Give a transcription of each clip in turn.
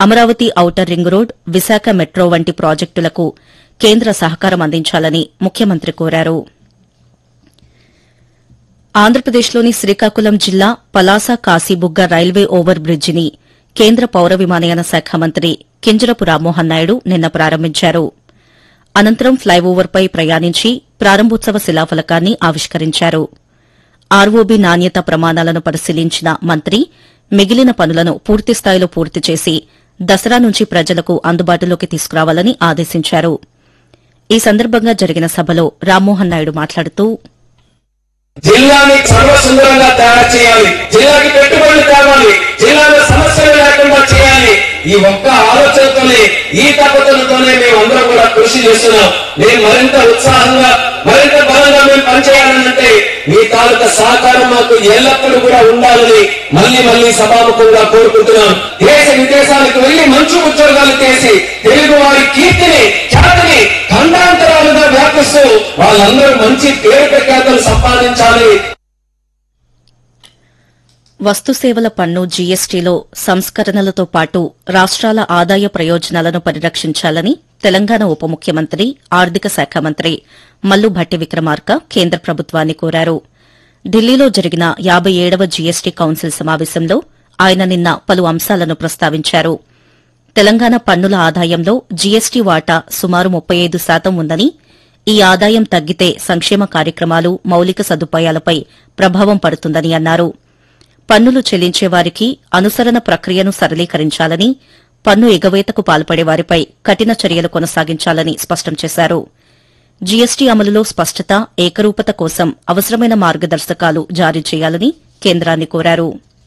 Amaravati outer ring road Visakha metro వంటి ప్రాజెక్టులకు కేంద్ర సహకారం అందించాలని ముఖ్యమంత్రి కోరారు ఆంధ్రప్రదేశ్లోని శ్రీకాకుళం జిల్లా పలాస కాశీబుగ్గ రైల్వే ఓవర్ బ్రిడ్జిని కేంద్ర పౌర విమానయాన శాఖ మంత్రి కింజరపు రామ్మోహన్ నాయుడు నిన్న ప్రారంభించారు అనంతరం ఫ్లైఓవర్పై ప్రయాణించి ప్రారంభోత్సవ శిలాఫలకాన్ని ఆవిష్కరించారు ఆర్ఓబీ నాణ్యత ప్రమాణాలను పరిశీలించిన మంత్రి మిగిలిన పనులను పూర్తిస్థాయిలో పూర్తి చేసి దసరా నుంచి ప్రజలకు అందుబాటులోకి తీసుకురావాలని ఆదేశించారు ఈ సందర్భంగా జరిగిన సభలో రామ్మోహన్ నాయుడు మాట్లాడుతూ జిల్లాని సర్వసుందరంగా తయారు చేయాలి జిల్లాకి పెట్టుబడులు తేవాలి జిల్లాలో సమస్యలు లేకుండా చేయాలి ఈ ఒక్క ఆలోచనతోనే ఈ తపతలతోనే మేము అందరం కూడా కృషి చేస్తున్నాం మేము మరింత ఉత్సాహంగా మరింత బలంగా మేము పనిచేయాలంటే మీ తాలూకా సహకారం మాకు ఎల్లప్పుడూ కూడా ఉండాలని మళ్ళీ మళ్ళీ సభాముఖంగా కోరుకుంటున్నాం దేశ విదేశాలకు వెళ్లి మంచి ఉద్యోగాలు చేసి తెలుగు వారి కీర్తిని ఖ్యాతిని ఖండాంతరాలుగా వ్యాపిస్తూ వాళ్ళందరూ మంచి పేరు ప్రఖ్యాతలు సంపాదించాలి వస్తుసేవల పన్ను జీఎస్టీలో సంస్కరణలతో పాటు రాష్ట్రాల ఆదాయ ప్రయోజనాలను పరిరక్షించాలని తెలంగాణ ఉప ముఖ్యమంత్రి ఆర్థిక శాఖ మంత్రి మల్లు భట్టి విక్రమార్క కేంద్ర ప్రభుత్వాన్ని కోరారు ఢిల్లీలో జరిగిన యాబై ఏడవ జీఎస్టీ కౌన్సిల్ సమావేశంలో ఆయన నిన్న పలు అంశాలను ప్రస్తావించారు తెలంగాణ పన్నుల ఆదాయంలో జీఎస్టీ వాటా సుమారు ముప్పై ఐదు శాతం ఉందని ఈ ఆదాయం తగ్గితే సంక్షేమ కార్యక్రమాలు మౌలిక సదుపాయాలపై ప్రభావం పడుతుందని అన్నారు పన్నులు చెల్లించే వారికి అనుసరణ ప్రక్రియను సరళీకరించాలని పన్ను ఎగవేతకు పాల్పడే వారిపై కఠిన చర్యలు కొనసాగించాలని స్పష్టం చేశారు జీఎస్టీ అమలులో స్పష్టత ఏకరూపత కోసం అవసరమైన మార్గదర్శకాలు జారీ చేయాలని కేంద్రాన్ని కోరారు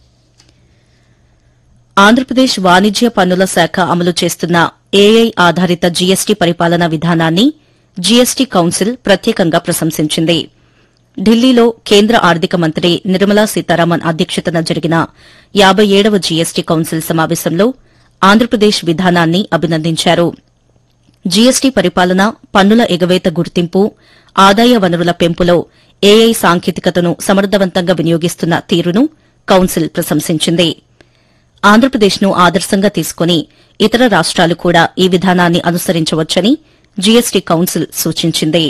ఆంధ్రప్రదేశ్ వాణిజ్య పన్నుల శాఖ అమలు చేస్తున్న ఏఐ ఆధారిత జీఎస్టీ పరిపాలనా విధానాన్ని జీఎస్టీ కౌన్సిల్ ప్రత్యేకంగా ప్రశంసించింది ఢిల్లీలో కేంద్ర ఆర్థిక మంత్రి నిర్మలా సీతారామన్ అధ్యక్షతన జరిగిన యాబై ఏడవ జీఎస్టీ కౌన్సిల్ సమావేశంలో ఆంధ్రప్రదేశ్ విధానాన్ని అభినందించారు జీఎస్టీ పరిపాలన పన్నుల ఎగవేత గుర్తింపు ఆదాయ వనరుల పెంపులో ఏఐ సాంకేతికతను సమర్థవంతంగా వినియోగిస్తున్న తీరును కౌన్సిల్ ప్రశంసించింది ఆంధ్రప్రదేశ్ను ఆదర్శంగా తీసుకుని ఇతర రాష్ట్రాలు కూడా ఈ విధానాన్ని అనుసరించవచ్చని జీఎస్టీ కౌన్సిల్ సూచించింది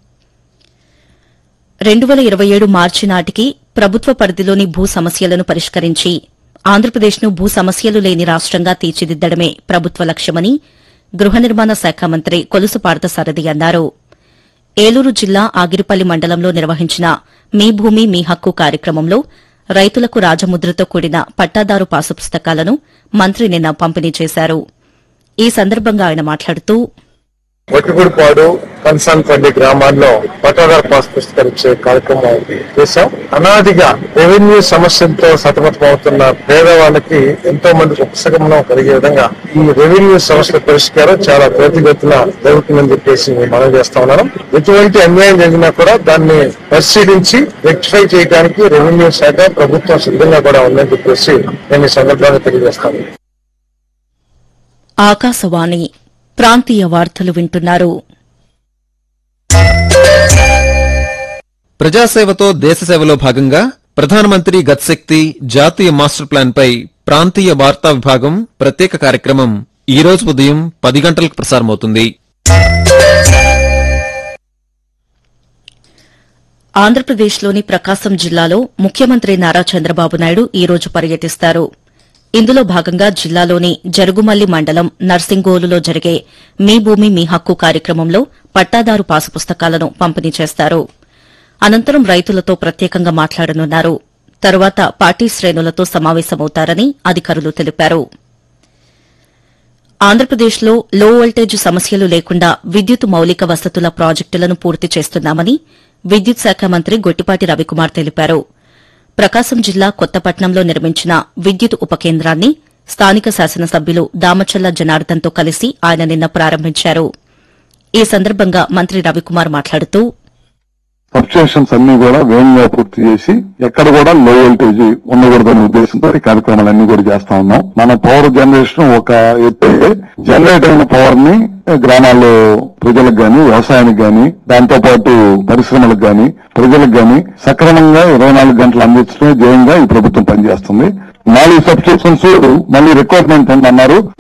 రెండు వేల ఇరవై ఏడు మార్చి నాటికి ప్రభుత్వ పరిధిలోని భూ సమస్యలను పరిష్కరించి ఆంధ్రప్రదేశ్ను భూ సమస్యలు లేని రాష్ట్రంగా తీర్చిదిద్దడమే ప్రభుత్వ లక్ష్యమని గృహ నిర్మాణ శాఖ మంత్రి కొలుసు పార్థసారథి అన్నారు ఏలూరు జిల్లా ఆగిరిపల్లి మండలంలో నిర్వహించిన మీ భూమి మీ హక్కు కార్యక్రమంలో రైతులకు రాజముద్రతో కూడిన పట్టాదారు పాసు పుస్తకాలను మంత్రి నిన్న పంపిణీ చేశారు ఈ సందర్భంగా ఆయన మాట్లాడుతూ వట్టిగూడిపాడు కన్సన్పల్లి గ్రామాల్లో పట్టాదారు పాస్ పుస్తకాలు ఇచ్చే కార్యక్రమం చేశాం అనాదిగా రెవెన్యూ సమస్యలతో సతమతం అవుతున్న పేదవాళ్ళకి ఎంతో మంది ఉపశమనం కలిగే విధంగా ఈ రెవెన్యూ సమస్యల పరిష్కారం చాలా త్వరితగతిన జరుగుతుందని చెప్పేసి మనం చేస్తా ఉన్నాం ఎటువంటి అన్యాయం జరిగినా కూడా దాన్ని పరిశీలించి రెక్టిఫై చేయడానికి రెవెన్యూ శాఖ ప్రభుత్వం సిద్ధంగా కూడా ఉందని చెప్పేసి నేను ఈ సందర్భంగా తెలియజేస్తాను ఆకాశవాణి ప్రాంతీయ వార్తలు వింటున్నారు ప్రజాసేవతో దేశసేవలో భాగంగా ప్రధానమంత్రి గత్శక్తి జాతీయ మాస్టర్ ప్లాన్ పై ప్రాంతీయ వార్తా విభాగం ప్రత్యేక కార్యక్రమం ఈ రోజు ఉదయం పది గంటలకు ప్రసారమవుతుంది ఆంధ్రప్రదేశ్లోని ప్రకాశం జిల్లాలో ముఖ్యమంత్రి నారా చంద్రబాబు నాయుడు ఈ రోజు పర్యటిస్తారు ఇందులో భాగంగా జిల్లాలోని జరుగుమల్లి మండలం నర్సింగోలులో జరిగే మీ భూమి మీ హక్కు కార్యక్రమంలో పట్టాదారు పాసు పుస్తకాలను పంపిణీ చేస్తారు అనంతరం రైతులతో ప్రత్యేకంగా మాట్లాడనున్నారు తరువాత పార్టీ శ్రేణులతో సమావేశమవుతారని అధికారులు తెలిపారు ఆంధ్రప్రదేశ్లో లో వోల్టేజ్ సమస్యలు లేకుండా విద్యుత్ మౌలిక వసతుల ప్రాజెక్టులను పూర్తి చేస్తున్నామని విద్యుత్ శాఖ మంత్రి గొట్టిపాటి రవికుమార్ తెలిపారు ప్రకాశం జిల్లా కొత్తపట్నంలో నిర్మించిన విద్యుత్ ఉప కేంద్రాన్ని స్థానిక శాసనసభ్యులు దామచల్ల జనార్దన్తో కలిసి ఆయన నిన్న ప్రారంభించారు ఈ సందర్భంగా మంత్రి రవికుమార్ మాట్లాడుతూ సబ్స్టేషన్స్ అన్ని కూడా వేగంగా పూర్తి చేసి ఎక్కడ కూడా లో వోల్టేజ్ ఉండకూడదనే ఉద్దేశంతో ఈ కార్యక్రమాలన్నీ కూడా చేస్తా ఉన్నాం మన పవర్ జనరేషన్ ఒక ఎత్తే జనరేట్ అయిన పవర్ ని గ్రామాల్లో ప్రజలకు గాని వ్యవసాయానికి గాని దాంతో పాటు పరిశ్రమలకు గాని ప్రజలకు గాని సక్రమంగా ఇరవై నాలుగు గంటలు అందించడమే ధ్యేయంగా ఈ ప్రభుత్వం పనిచేస్తుంది నాలుగు సబ్స్టేషన్స్ మళ్ళీ రిక్వైర్మెంట్ ఉందన్నారు